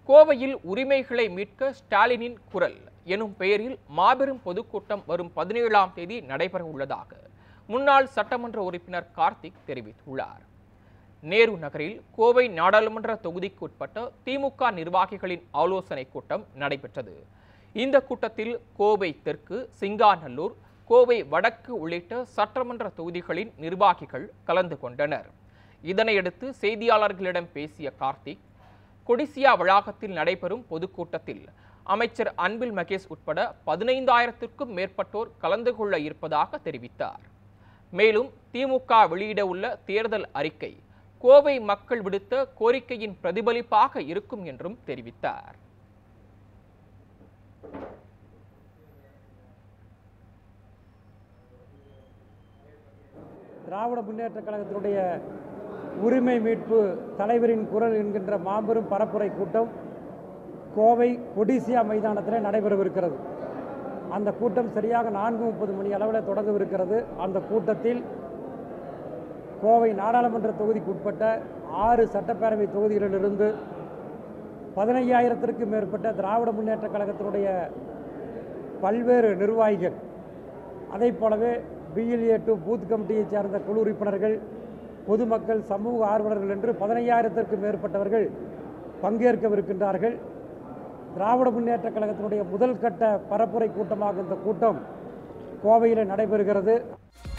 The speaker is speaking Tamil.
கோவையில் உரிமைகளை மீட்க ஸ்டாலினின் குரல் எனும் பெயரில் மாபெரும் பொதுக்கூட்டம் வரும் பதினேழாம் தேதி நடைபெற உள்ளதாக முன்னாள் சட்டமன்ற உறுப்பினர் கார்த்திக் தெரிவித்துள்ளார் நேரு நகரில் கோவை நாடாளுமன்ற தொகுதிக்கு உட்பட்ட திமுக நிர்வாகிகளின் ஆலோசனை கூட்டம் நடைபெற்றது இந்த கூட்டத்தில் கோவை தெற்கு சிங்காநல்லூர் கோவை வடக்கு உள்ளிட்ட சட்டமன்ற தொகுதிகளின் நிர்வாகிகள் கலந்து கொண்டனர் இதனையடுத்து செய்தியாளர்களிடம் பேசிய கார்த்திக் கொடிசியா வளாகத்தில் நடைபெறும் பொதுக்கூட்டத்தில் அமைச்சர் அன்பில் மகேஷ் உட்பட பதினைந்தாயிரத்திற்கும் மேற்பட்டோர் கலந்து கொள்ள இருப்பதாக தெரிவித்தார் மேலும் திமுக வெளியிட உள்ள தேர்தல் அறிக்கை கோவை மக்கள் விடுத்த கோரிக்கையின் பிரதிபலிப்பாக இருக்கும் என்றும் தெரிவித்தார் திராவிட முன்னேற்ற கழகத்தினுடைய உரிமை மீட்பு தலைவரின் குரல் என்கின்ற மாபெரும் பரப்புரை கூட்டம் கோவை கொடிசியா மைதானத்தில் நடைபெறவிருக்கிறது அந்த கூட்டம் சரியாக நான்கு முப்பது மணி அளவில் தொடங்கவிருக்கிறது அந்த கூட்டத்தில் கோவை நாடாளுமன்ற தொகுதிக்கு உட்பட்ட ஆறு சட்டப்பேரவை தொகுதிகளிலிருந்து பதினையாயிரத்திற்கும் மேற்பட்ட திராவிட முன்னேற்ற கழகத்தினுடைய பல்வேறு நிர்வாகிகள் அதை போலவே பிஎல்ஏ டு பூத் கமிட்டியைச் சேர்ந்த குழு உறுப்பினர்கள் பொதுமக்கள் சமூக ஆர்வலர்கள் என்று பதினையாயிரத்திற்கும் மேற்பட்டவர்கள் பங்கேற்கவிருக்கின்றார்கள் திராவிட முன்னேற்ற கழகத்தினுடைய முதல் கட்ட பரப்புரை கூட்டமாக இந்த கூட்டம் கோவையில் நடைபெறுகிறது